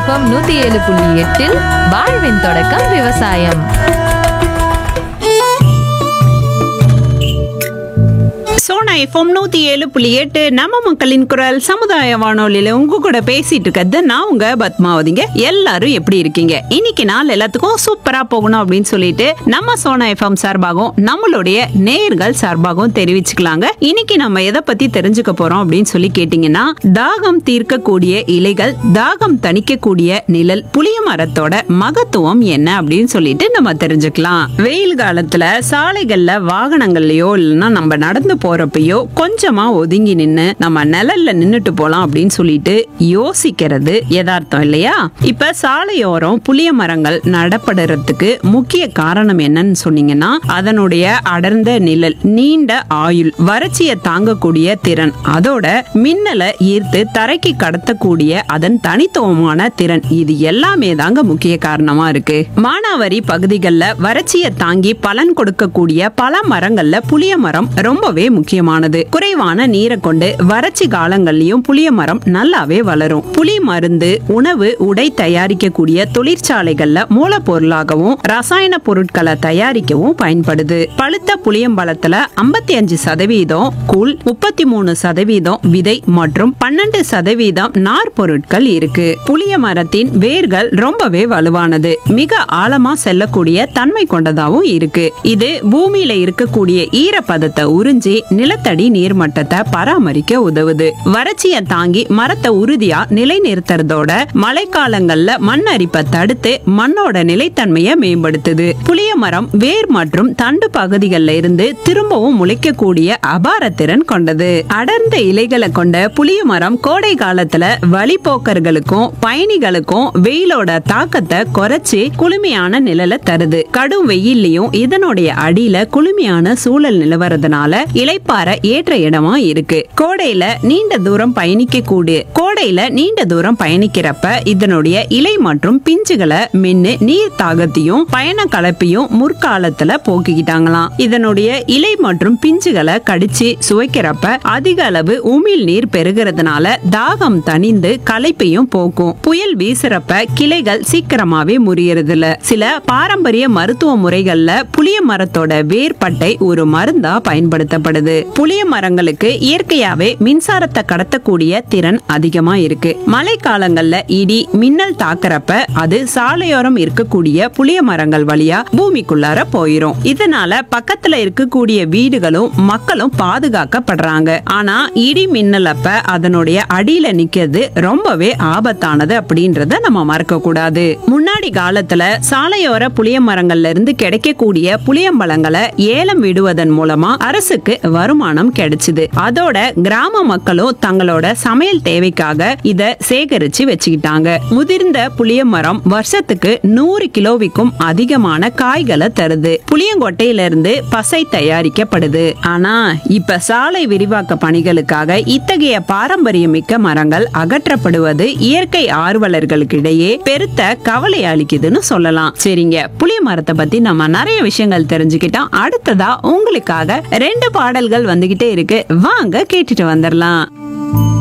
FM நூத்தி ஏழு புள்ளி எட்டில் வாழ்வின் தொடக்கம் விவசாயம் சோனா எஃப்எம் நூத்தி ஏழு புள்ளி எட்டு நம்ம மக்களின் குரல் சமுதாய வானொலியில உங்க கூட பேசிட்டு இருக்கிறது நான் உங்க பத்மாவதிங்க எல்லாரும் எப்படி இருக்கீங்க இன்னைக்கு நாள் எல்லாத்துக்கும் சூப்பரா போகணும் அப்படின்னு சொல்லிட்டு நம்ம சோனா எஃப்எம் சார்பாகவும் நம்மளுடைய நேர்கள் சார்பாகவும் தெரிவிச்சுக்கலாங்க இன்னைக்கு நம்ம எதை பத்தி தெரிஞ்சுக்க போறோம் அப்படின்னு சொல்லி கேட்டீங்கன்னா தாகம் தீர்க்கக்கூடிய இலைகள் தாகம் தணிக்கக்கூடிய நிழல் புளிய மரத்தோட மகத்துவம் என்ன அப்படின்னு சொல்லிட்டு நம்ம தெரிஞ்சுக்கலாம் வெயில் காலத்துல சாலைகள்ல வாகனங்கள்லயோ இல்லைன்னா நம்ம நடந்து போறப்பயோ கொஞ்சமா ஒதுங்கி நின்னு நம்ம நிழல்ல நின்னுட்டு போலாம் அப்படின்னு சொல்லிட்டு யோசிக்கிறது யதார்த்தம் இல்லையா இப்ப சாலையோரம் புளிய மரங்கள் நடப்படுறதுக்கு முக்கிய காரணம் என்னன்னு சொன்னீங்கன்னா அதனுடைய அடர்ந்த நிழல் நீண்ட ஆயுள் வறட்சியை தாங்கக்கூடிய திறன் அதோட மின்னலை ஈர்த்து தரைக்கு கடத்தக்கூடிய அதன் தனித்துவமான திறன் இது எல்லாமே தாங்க முக்கிய காரணமா இருக்கு மானாவாரி பகுதிகளில் வறட்சியை தாங்கி பலன் கொடுக்கக்கூடிய பல மரங்கள்ல புளிய மரம் ரொம்பவே முக்கியமானது குறைவான நீரை கொண்டு வறட்சி காலங்கள்லயும் புளிய மரம் நல்லாவே வளரும் புளி மருந்து உணவு உடை தயாரிக்கக்கூடிய தொழிற்சாலைகள்ல மூலப்பொருளாகவும் ரசாயன பொருட்களை தயாரிக்கவும் பயன்படுது பழுத்த புளியம்பழத்துல ஐம்பத்தி அஞ்சு சதவீதம் கூழ் முப்பத்தி மூணு சதவீதம் விதை மற்றும் பன்னெண்டு சதவீதம் நார் பொருட்கள் இருக்கு புளிய மரத்தின் வேர்கள் ரொம்பவே வலுவானது மிக ஆழமா செல்லக்கூடிய தன்மை கொண்டதாவும் இருக்கு இது பூமியில இருக்கக்கூடிய ஈரப்பதத்தை உறிஞ்சி நிலத்தடி நீர்மட்டத்தை பராமரிக்க உதவுது வறட்சியை தாங்கி மரத்தை உறுதியா நிலைநிறுத்துறதோட மழைக்காலங்கள்ல மண் அரிப்பை தடுத்து மண்ணோட நிலைத்தன்மையை மேம்படுத்துது புளிய மரம் வேர் மற்றும் தண்டு பகுதிகளில் இருந்து திரும்பவும் முளைக்கக்கூடிய அபார திறன் கொண்டது அடர்ந்த இலைகளை கொண்ட புளிய மரம் கோடை காலத்துல வழிபோக்கர்களுக்கும் பயணிகளுக்கும் வெயிலோட தாக்கத்தை குறைச்சு குளுமையான நிழலை தருது கடும் வெயில்லையும் இதனுடைய அடியில குளுமையான சூழல் நிலவறதுனால இலைப்பாற ஏற்ற இடமா இருக்கு கோடையில நீண்ட தூரம் பயணிக்க கூடிய கோடையில நீண்ட தூரம் பயணிக்கிறப்ப இதனுடைய இலை மற்றும் பிஞ்சுகளை மென்னு நீர் தாகத்தையும் பயண கலப்பையும் முற்காலத்துல போக்கிக்கிட்டாங்களாம் இதனுடைய இலை மற்றும் பிஞ்சுகளை கடிச்சு சுவைக்கிறப்ப அதிக அளவு உமிழ் நீர் பெருகிறதுனால தாகம் தணிந்து களைப்பையும் போக்கும் புயல் வீசுறப்ப கிளைகள் சீக்கிரமாவே முறியறது இல்ல சில பாரம்பரிய மருத்துவ முறைகள்ல புளிய மரத்தோட வேர்பட்டை ஒரு மருந்தா பயன்படுத்தப்படுது புளிய மரங்களுக்கு இயற்கையாவே மின்சாரத்தை கடத்தக்கூடிய திறன் அதிகமா இருக்கு மழை காலங்கள்ல இடி மின்னல் தாக்குறப்ப அது சாலையோரம் இருக்கக்கூடிய புளிய மரங்கள் வழியா பூமிக்குள்ளார போயிரும் இதனால பக்கத்துல இருக்கக்கூடிய வீடுகளும் மக்களும் பாதுகாக்கப்படுறாங்க ஆனா இடி மின்னல் அப்ப அதனுடைய அடியில நிக்கிறது ரொம்பவே ஆபத்தானது அப்படின்றத நம்ம மறக்க கூடாது முன்னாடி காலத்துல சாலையோர புளிய மரங்கள்ல இருந்து கிடைக்கக்கூடிய புளியம்பழங்களை ஏலம் விடுவதன் மூலமா அரசுக்கு வருமானம் கிடைச்சுது அதோட கிராம மக்களும் தங்களோட சமையல் தேவைக்காக இத சேகரிச்சு வச்சுக்கிட்டாங்க முதிர்ந்த புளிய மரம் வருஷத்துக்கு நூறு கிலோவிற்கும் அதிகமான காய்களை தருது புளியங்கொட்டையில இருந்து பசை தயாரிக்கப்படுது ஆனா இப்ப சாலை விரிவாக்க பணிகளுக்காக இத்தகைய பாரம்பரியமிக்க மரங்கள் அகற்றப்படுவது இயற்கை ஆர்வலர்களுக்கிடையே பெருத்த கவலை அளிக்குதுன்னு சொல்லலாம் சரிங்க புளிய மரத்தை பத்தி நம்ம நிறைய விஷயங்கள் தெரிஞ்சுக்கிட்டோம் அடுத்ததா உங்களுக்காக ரெண்டு பாடல்கள் வந்துகிட்டே இருக்கு வாங்க கேட்டுட்டு வந்துடலாம்